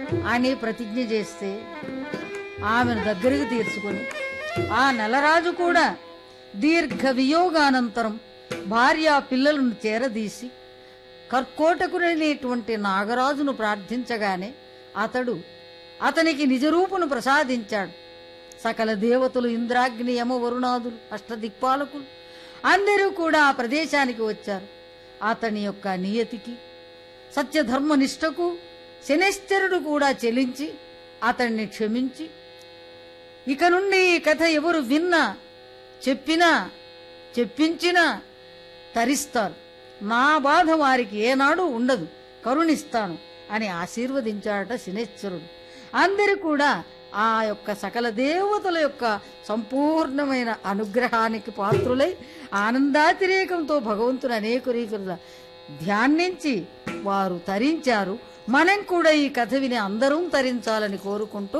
అని ప్రతిజ్ఞ చేస్తే ఆమెను దగ్గరికి తీర్చుకొని ఆ నెలరాజు కూడా దీర్ఘ వియోగానంతరం భార్య పిల్లలను చేరదీసి కర్కోటకుడైనటువంటి నాగరాజును ప్రార్థించగానే అతడు అతనికి నిజరూపును ప్రసాదించాడు సకల దేవతలు ఇంద్రాగ్ని యమ వరుణాదులు అష్టదిక్పాలకులు అందరూ కూడా ఆ ప్రదేశానికి వచ్చారు అతని యొక్క నియతికి సత్యధర్మ నిష్టకు శనిశ్చరుడు కూడా చెలించి అతన్ని క్షమించి ఇక నుండి ఈ కథ ఎవరు విన్నా చెప్పినా చెప్పించినా తరిస్తారు నా బాధ వారికి ఏనాడు ఉండదు కరుణిస్తాను అని ఆశీర్వదించాడట శనేశ్వరుడు అందరూ కూడా ఆ యొక్క సకల దేవతల యొక్క సంపూర్ణమైన అనుగ్రహానికి పాత్రులై ఆనందాతిరేకంతో భగవంతుని అనేక రీతుల ధ్యానించి వారు తరించారు మనం కూడా ఈ కథ విని అందరం తరించాలని కోరుకుంటూ